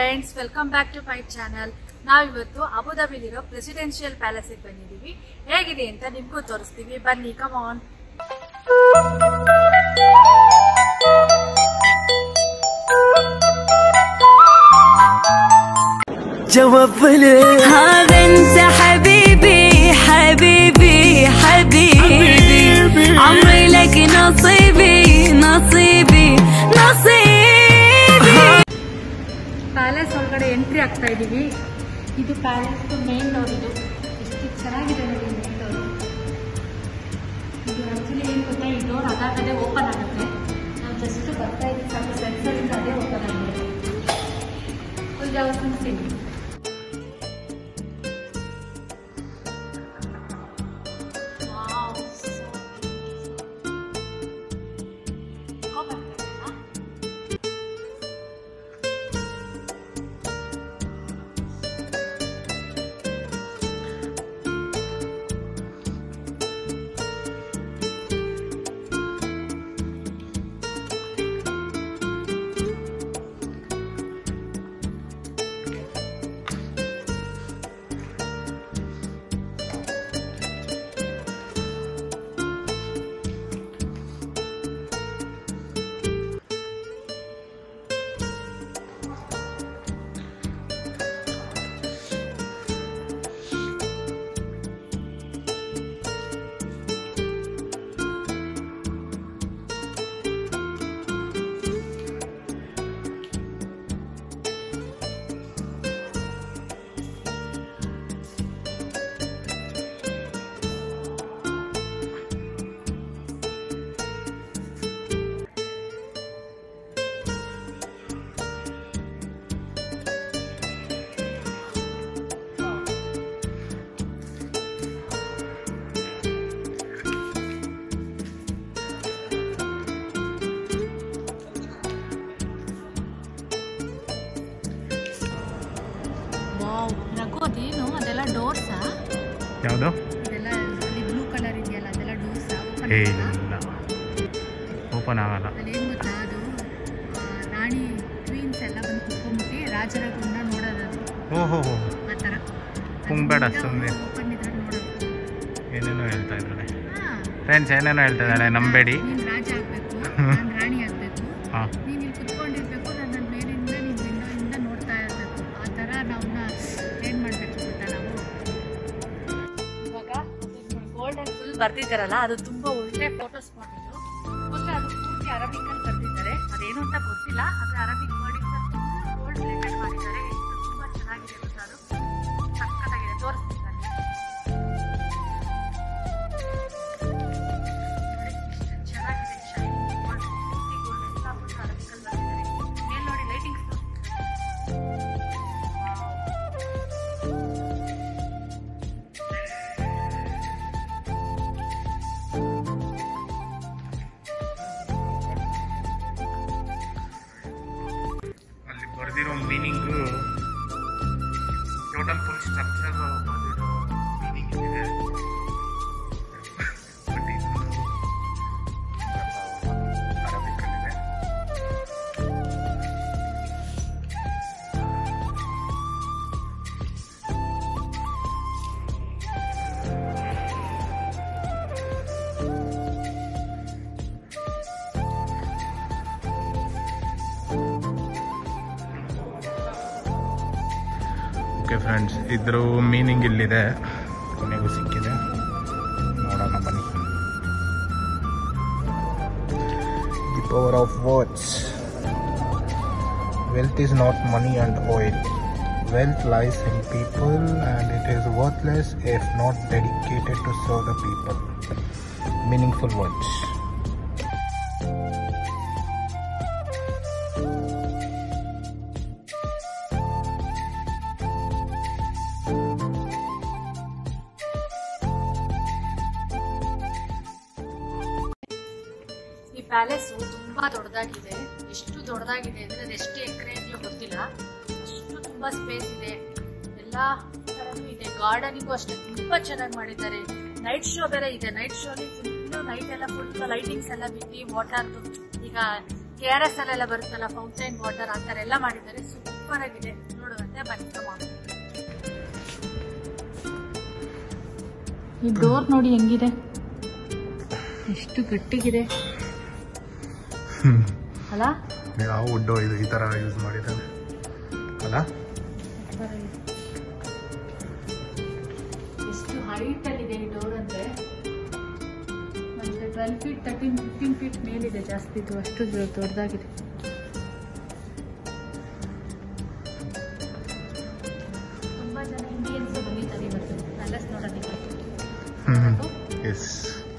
Friends welcome back to my channel ನಾವಿವತ್ತು ಅಬುದಾಬಿಲಿರೋ presidential ಪ್ಯಾಲೇಸಿಗೆ ಬಂದಿದ್ದೀವಿ ಹೇಗಿದೆ ಅಂತ ನಿಮ್ಗೂ ತೋರಿಸ್ತೀವಿ ಬನ್ನಿ ಕಮಾನ್ جواب لي هذا انت حبيبي حبيبي حبيبي عمري لك نصيبي نصيبي نصيبي ಪ್ಯಾಲೇಸ್ ಒಳಗಡೆ ಎಂಟ್ರಿ ಆಗ್ತಾ ಇದೀವಿ ಇದು ಪ್ಯಾಲೇಸ್ ಮೇನ್ ಡೋರ್ ಇದು ಎಷ್ಟು ಚೆನ್ನಾಗಿದೆ ನೋಡಿ ಮೇನ್ ಡೋರ್ ಇದು ಆಕ್ಚುಲಿ ಏನು ಗೊತ್ತಾ ಈ ಡೋರ್ ಅದಾಗದೆ ಓಪನ್ ಆಗುತ್ತೆ ನಾವು ಜಸ್ಟ್ ಬರ್ತಾ ಇದ್ದೀವಿ ಸಾಕು ಸೆನ್ಸರಿಂದ ಅದೇ ಓಪನ್ ಆಗಿದೆ ಫುಲ್ ದೇವಸ್ಥಾನ ವಾವ್ ರಘು ಅದೇನು ಅದೆಲ್ಲ ಡೋರ್ಸಾ ಯಾವುದು ಇದೆಲ್ಲ ಅಲ್ಲಿ ಬ್ಲೂ ಕಲರ್ ಇದೆಯಲ್ಲ ಅದೆಲ್ಲ ಡೋರ್ಸಾ ಓಪನ್ ಏ ಇಲ್ಲ ಓಪನ್ ಆಗಲ್ಲ ಅಲ್ಲಿ ಏನು ಗೊತ್ತಾ ಅದು ಆ, ರಾಣಿ ಕ್ವೀನ್ಸ್ ಎಲ್ಲ ಬಂದು ಕುತ್ಕೊಂಡ್ಬಿಟ್ಟು ರಾಜರ ಗುಂಡ ನೋಡೋದು ಓಹೋ ಹೋ ಆ ಥರ ಕುಂಬೇಡ ಸುಮ್ಮನೆ ಓಪನ್ ಇದ್ರೆ ನೋಡೋದು ಏನೇನೋ ಹೇಳ್ತಾ ಇದ್ದಾಳೆ ಹಾ ಫ್ರೆಂಡ್ಸ್ ಏನೇನೋ ಹೇಳ್ತಾ ಇದ್ದಾಳೆ ನಂಬೇಡಿ ನೀನು ರಾಜ ಆಗಬೇಕು ನಾನು ರಾಣಿ ಆಗಬೇಕು ಹಾಂ ನೀನು ಇಲ್ಲಿ ಕುತ್ಕೊಂಡಿರ್ಬೇಕು ನಾನು ನನ್ನ ಮೇಲಿಂದ ನೀನು ವಿಂಡೋಯಿಂದ ನೋಡ್ತಾ ಇರಬೇಕು ಆ ಥರ ನಾವನ್ನ ಟ್ರೈನ್ ಮಾಡಬೇಕು ಗೊತ್ತಾ ನಾವು ಇವಾಗ ಗೋಲ್ಡನ್ ಫುಲ್ ಬರ್ದಿದ್ದಾರಲ್ಲ ಅದು ತುಂಬ ಒಳ್ಳೆ ಫೋಟೋ ಸ್ಪಾಟ್ ಇದು ಮತ್ತೆ ಅದು ಪೂರ್ತಿ ಅರಬಿಕಲ್ಲಿ ಬರ್ದಿದ್ದಾರೆ ಅದೇನು ಅಂತ ಗೊತ್ತಿಲ್ಲ ಆದರೆ ಅರಬಿಕ್ ವರ್ಡಿಂಗ್ಸ್ ಗೋಲ್ಡ್ ಪ್ಲೇಟೆಡ್ ಮಾಡಿದ್ದಾರೆ ಎಷ್ಟು ತುಂಬ ಚೆನ್ನಾಗಿದೆ ಗೊತ್ತಾ ಅದು ಸಕ್ಕತ್ತಾಗಿದೆ ತೋರಿಸ್ತೀನಿ ಬನ್ನಿ. ನೋಡಿ, ಎಷ್ಟು ಚೆನ್ನಾಗಿದೆ ಶೈನಿಂಗ್ ಗೋಲ್ಡ್ ಪೂರ್ತಿ ಗೋಲ್ಡ್ ಎಲ್ಲ ಫುಲ್ ಅರಬಿಕಲ್ಲಿ ಬರ್ದಿದ್ದಾರೆ ಮೇಲ್ ನೋಡಿ ಲೈಟಿಂಗ್ಸ್ ಅಲ್ಲಿ ಬರೆದಿರೋ ಮೀನಿಂಗು ಟೋಟಲ್ ಫುಲ್ ಸ್ಟ್ರಕ್ಚರ್ ಬರೆದಿರೋ ಮೀನಿಂಗ್ ಇದೆ ಬಟ್ ಇದು ಅರಬಿಕಲ್ಲಿದೆ ಓಕೆ ಫ್ರೆಂಡ್ಸ್ ಇದ್ರ ಮೀನಿಂಗ್ ಇಲ್ಲಿದೆ ಕೊನೆಗೂ ಸಿಕ್ಕಿದೆ ನೋಡೋಣ ಬನ್ನಿ the power of words wealth is not money and oil wealth lies in people and it is worthless if not dedicated to serve the people meaningful words ಈ palace ತುಂಬಾ ದೊಡ್ಡದಾಗಿದೆ ಎಷ್ಟು ದೊಡ್ಡದಾಗಿದೆ ಅಂದ್ರೆ ಅದು ಎಷ್ಟು ಎಕರೆ ಅಂತ ಗೊತ್ತಿಲ್ಲ ಅಷ್ಟು ತುಂಬಾ ಸ್ಪೇಸ್ ಇದೆ ಎಲ್ಲ ತರನೂ ಇದೆ ಗಾರ್ಡನಿಂಗು ಅಷ್ಟೇ ತುಂಬಾ ಚೆನ್ನಾಗಿ ಮಾಡಿದ್ದಾರೆ ನೈಟ್ ಶೋ ಬೇರೆ ಇದೆ ನೈಟ್ ಶೋಲಿ ಫುಲ್ ನೈಟ್ ಎಲ್ಲ ಫುಲ್ ಲೈಟಿಂಗ್ಸ್ ಎಲ್ಲ ಬಿಟ್ಟು ವಾಟರ್ ಈಗ ಕೆ ಆರ್ ಎಸ್ ಅಲ್ಲೆಲ್ಲ ಬರುತ್ತಲ್ಲ ಫೌಂಟೈನ್ ವಾಟರ್ ಆ ಥರ ಎಲ್ಲ ಮಾಡಿದ್ದಾರೆ ಸೂಪರ್ ಸೂಪರ್ ಆಗಿದೆ ನೋಡುವಂತೆ ಬನ್ನಿ ಕಮಾನ್ ಈ ಡೋರ್ ನೋಡಿ ಹೆಂಗಿದೆ ಎಷ್ಟು ಗಟ್ಟಿಗಿದೆ ಅಲ್ಲ ಯಾವ ವುಡ್ಡು ಇದು ಈ ಥರ ಯೂಸ್ ಮಾಡಿದ್ದಾನೆ ಅಲ್ಲ ಎಷ್ಟು ಹೈಟ್ ಅಲ್ಲಿದೆ ಈ ಡೋರ್ ಅಂದ್ರೆ ಒಂದು twelve feet thirteen fifteen feet ಮೇಲಿದೆ ಜಾಸ್ತಿ ಇದು ಅಷ್ಟು ದೊ- ದೊಡ್ಡದಾಗಿದೆ ತುಂಬಾ ಜನ ಇಂಡಿಯನ್ಸ್ ಬಂದಿದ್ದಾರೆ ಇವತ್ತು ಪ್ಯಾಲೇಸ್ ನೋಡೋದಕ್ಕೆ ಹ್ಞೂ ಎಸ್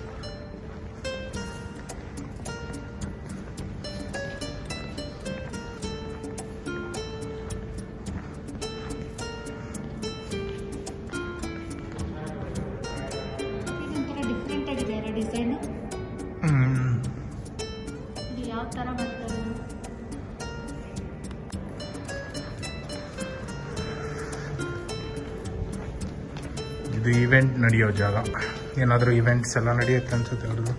ಇದೊಂಥರ ಡಿಫ್ರೆಂಟ್ ಆಗಿದೆ ಅಲ್ಲ ಡಿಸೈನ್ ಹ್ಞೂ ಇದು ಯಾವ ತರ ಮಾಡ್ತಾರೆ ಇದು ಇವೆಂಟ್ ನಡೆಯೋ ಜಾಗ ಏನಾದರೂ ಇವೆಂಟ್ಸ್ ಎಲ್ಲ ನಡೆಯುತ್ತೆ ಅನ್ಸುತ್ತೆ ಅವ್ರದ್ದು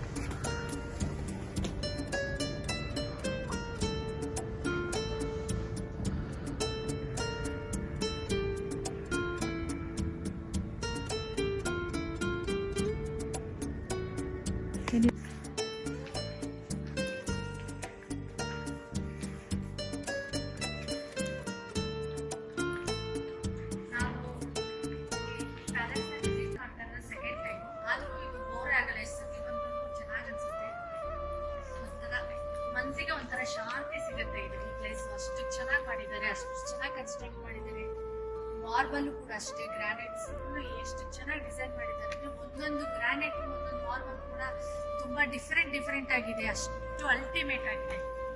ನಾವು ಪ್ಯಾಲೇಸ್ನಲ್ಲಿ ವಿಸಿಟ್ ಮಾಡ್ತಾ ಇರೋದು ಸೆಕೆಂಡ್ ಟೈಮ್ ಆದರೂ ಇದು ಬೋರ್ ಆಗಲ್ಲ ಎಷ್ಟು ಸತಿ ಬಂದ್ರೂ ಚೆನ್ನಾಗಿ ಅನ್ಸುತ್ತೆ ಒಂಥರ ಮನಸ್ಸಿಗೆ ಒಂಥರ ಶಾಂತಿ ಸಿಗುತ್ತೆ ಇದು ಈ ಪ್ಲೇಸ್ ಅಷ್ಟು ಚೆನ್ನಾಗಿ ಮಾಡಿದ್ದಾರೆ ಅಷ್ಟು ಚೆನ್ನಾಗಿ ಕನ್ಸ್ಟ್ರಕ್ಟ್ ಮಾಡಿದ್ದಾರೆ ಮಾರ್ಬಲ್ ಕೂಡ ಅಷ್ಟೇ ಗ್ರಾನೈಟ್ಸ್ ಎಷ್ಟು ಚೆನ್ನಾಗಿ ಡಿಸೈನ್ ಮಾಡಿದ್ದಾರೆ ಅಂದ್ರೆ ಒಂದೊಂದು ಗ್ರಾನೈಟ್ ಒಂದೊಂದು ಮಾರ್ಬಲ್ ಕೂಡ ತುಂಬಾ ಡಿಫ್ರೆಂಟ್ ಡಿಫ್ರೆಂಟ್ ಆಗಿದೆ ಅಷ್ಟು ಅಲ್ಟಿಮೇಟ್ ಆಗಿದೆ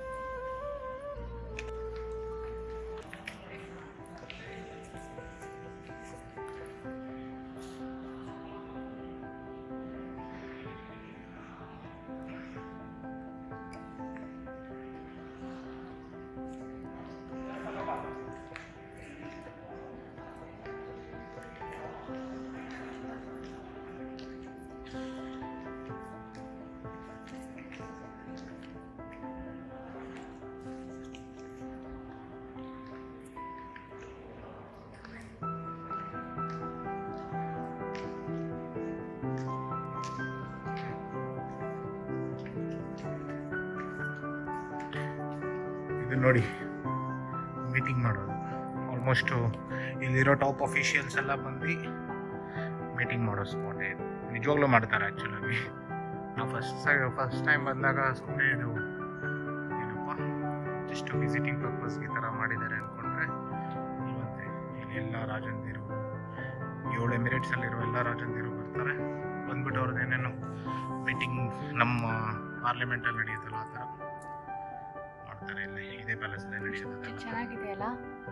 ಇದು ನೋಡಿ ಮೀಟಿಂಗ್ ಮಾಡೋದು ಆಲ್ಮೋಸ್ಟು ಇಲ್ಲಿರೋ ಟಾಪ್ ಅಫಿಷಿಯಲ್ಸ್ ಎಲ್ಲ ಬಂದು ಮೀಟಿಂಗ್ ಮಾಡೋ ಸ್ಪಾಟ್ ಇದು ನಿಜವಾಗ್ಲೂ ಮಾಡ್ತಾರೆ ಆ್ಯಕ್ಚುಲಾಗಿ ನಾವು ಫಸ್ಟ್ ಫಸ್ಟ್ ಟೈಮ್ ಬಂದಾಗ ಸುಮ್ಮನೆ ಇದು ಏನಪ್ಪ ಜಸ್ಟ್ ವಿಸಿಟಿಂಗ್ ಪರ್ಪಸ್ಗೆ ಈ ಥರ ಮಾಡಿದ್ದಾರೆ ಅಂದ್ಕೊಂಡ್ರೆ ಇಲ್ಲಂತೆ ಇಲ್ಲಿ ಎಲ್ಲ ರಾಜಂದಿರು ಏಳು ಎಮಿರೇಟ್ಸಲ್ಲಿರೋ ಎಲ್ಲ ರಾಜಂದಿರು ಬರ್ತಾರೆ ಬಂದ್ಬಿಟ್ಟು ಅವ್ರದ್ದು ಏನೇನು ಮೀಟಿಂಗ್ ನಮ್ಮ ಪಾರ್ಲಿಮೆಂಟಲ್ಲಿ ನಡೆಯುತ್ತಲ್ಲ ಆ ಥರ ಮಾಡ್ತಾರೆ ಇಲ್ಲಿ ಇದೇ ಪ್ಯಾಲೇಸಲ್ಲೇ ನಡೆಯುತ್ತೆ ಅದೆಲ್ಲ. ಚೆನ್ನಾಗಿದೆ ಅಲ್ಲ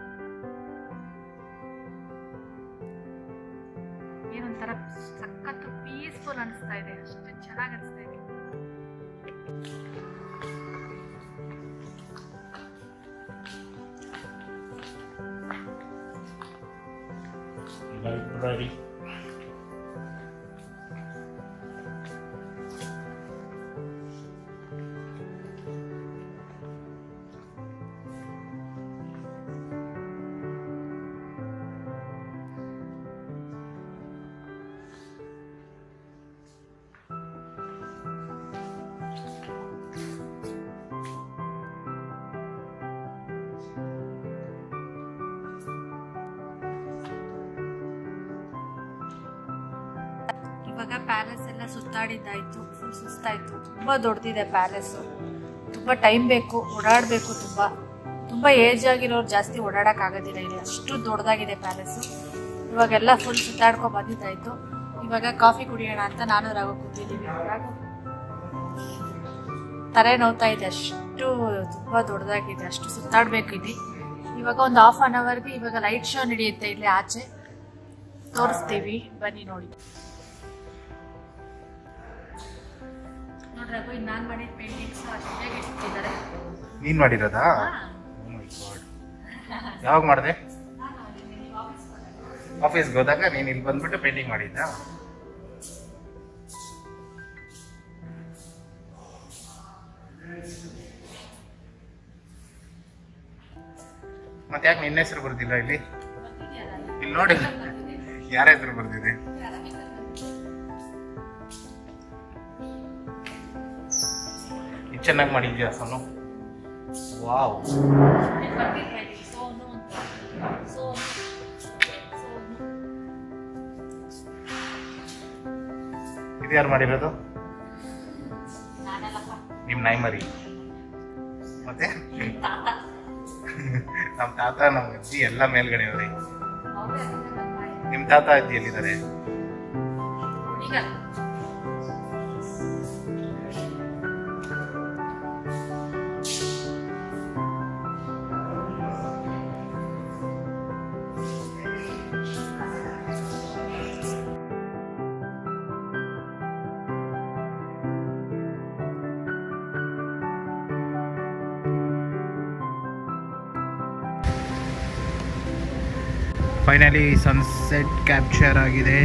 ಏನೊಂಥರ ಸಖತ್ತು ಪೀಸ್ಫುಲ್ ಅನಿಸ್ತಾ ಇದೆ ಅಷ್ಟು ಚೆನ್ನಾಗಿ ಅನಿಸ್ತಾ ಇದೆ Library. ಇವಾಗ ಪ್ಯಾಲೇಸ್ ಎಲ್ಲ ಸುತ್ತಾಡಿದ್ದಾಯ್ತು ಫುಲ್ ಸುಸ್ತಾಯ್ತು ತುಂಬಾ ದೊಡ್ಡದಿದೆ ಪ್ಯಾಲೇಸು ತುಂಬಾ ಟೈಮ್ ಬೇಕು ಓಡಾಡಬೇಕು ತುಂಬಾ ತುಂಬಾ ಏಜ್ ಆಗಿರೋರು ಜಾಸ್ತಿ ಓಡಾಡಕ್ ಆಗೋದಿಲ್ಲ ಇಲ್ಲಿ ಅಷ್ಟು ದೊಡ್ಡದಾಗಿದೆ ಪ್ಯಾಲೇಸು ಇವಾಗೆಲ್ಲ ಫುಲ್ ಸುತ್ತಾಡ್ಕೊಂಡ್ ಬಂದಿದ್ದಾಯ್ತು ಇವಾಗ ಕಾಫಿ ಕುಡಿಯೋಣ ಅಂತ ನಾನು ರಾಘು ಕೂತಿದ್ದೀವಿ ರಾಘು ತಲೆ ನೋವ್ತಾ ಇದೆ ಅಷ್ಟು ತುಂಬಾ ದೊಡ್ಡದಾಗಿದೆ ಅಷ್ಟು ಸುತ್ತಾಡ್ಬೇಕು ಇಲ್ಲಿ ಇವಾಗ ಒಂದು ಹಾಫ್ ಅನ್ ಅವರ್ಗೆ ಇವಾಗ ಲೈಟ್ ಶೋ ನಡೆಯುತ್ತೆ ಇಲ್ಲಿ ಆಚೆ ತೋರಿಸ್ತೀವಿ ಬನ್ನಿ ನೋಡಿ ನೋಡ್ರಾಗು ಇನ್ನು ನಾನು ಮಾಡಿದ ಪೇಂಟಿಂಗ್ಸ್ ಅಷ್ಟೇ ಇಟ್ಟಿದ್ದಾರೆ ನೀನ್ ಮಾಡಿರೋದಾ ಯಾವಾಗ ಮಾಡಿದೆ ಆಫೀಸ್ಗೆ ಹೋದಾಗ ನೀನು ಇಲ್ಲಿ ಬಂದ್ಬಿಟ್ಟು ಪೇಂಟಿಂಗ್ ಮಾಡಿದ್ದ ಮತ್ತೆ ಯಾಕೆ ನಿನ್ನ ಹೆಸರು ಬರ್ದಿಲ್ಲ ಇಲ್ಲಿ ಇಲ್ಲಿ ನೋಡಿ ಯಾರ ಹೆಸರು ಬರ್ದಿದೆ ಇದು ಚೆನ್ನಾಗಿ ಮಾಡಿದ್ಯಾ ಸೋನು ವಾವ್ ಸೋನು ಅಂತ ಸೋನು ಸೋನು ಇದು ಯಾರು ಮಾಡಿರೋದು ನಾನಲ್ಲಪ್ಪ ನಿಮ್ಮ ನಾಯಿ ಮರಿ ಮತ್ತೆ ತಾತ ನಮ್ಮ ತಾತ ನಮ್ಮ ಅಜ್ಜಿ ಎಲ್ಲ ಮೇಲ್ಗಡೆ ಅವ್ರಿ ಅವ್ರೇ ಅದನ್ನ ನಮ್ಮ ಮಾಡಿ. ನಿಮ್ಮ ತಾತ ಅಜ್ಜಿ ಎಲ್ಲಿದ್ದಾರೆ ಈಗ ಫೈನಲಿ ಸನ್ಸೆಟ್ ಕ್ಯಾಪ್ಚರ್ ಆಗಿದೆ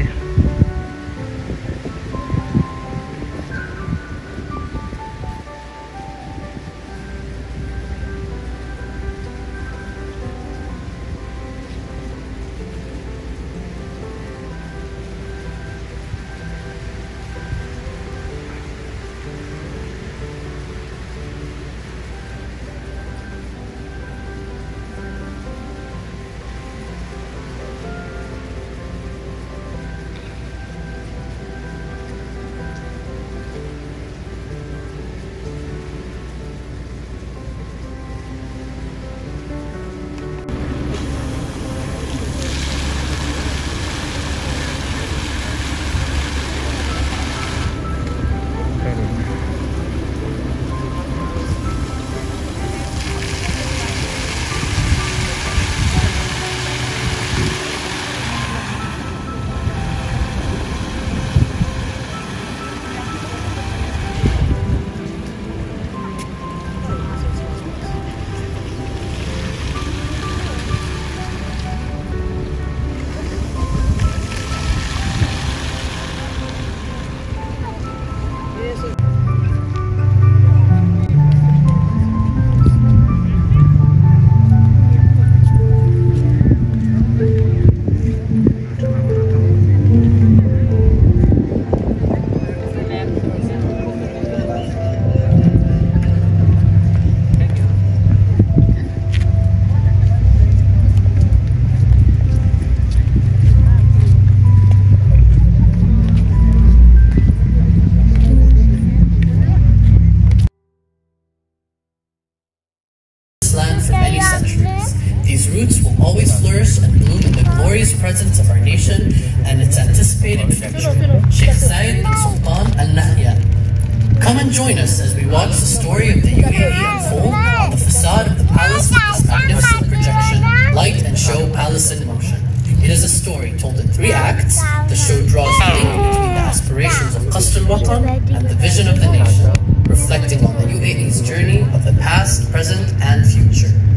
this land for many centuries. These roots will always flourish and bloom in the glorious presence of our nation and its anticipated future. Sheikh Zayed bin Sultan Al Nahyan. Come and join us as we watch the story of the UAE unfold on the facade of the palace with this magnificent projection, light and show palace in motion. It is a story told in three acts. The show draws a link between the aspirations of Qasr al-Watan and the vision of the nation, reflecting on the UAE's journey of the past, present, and future.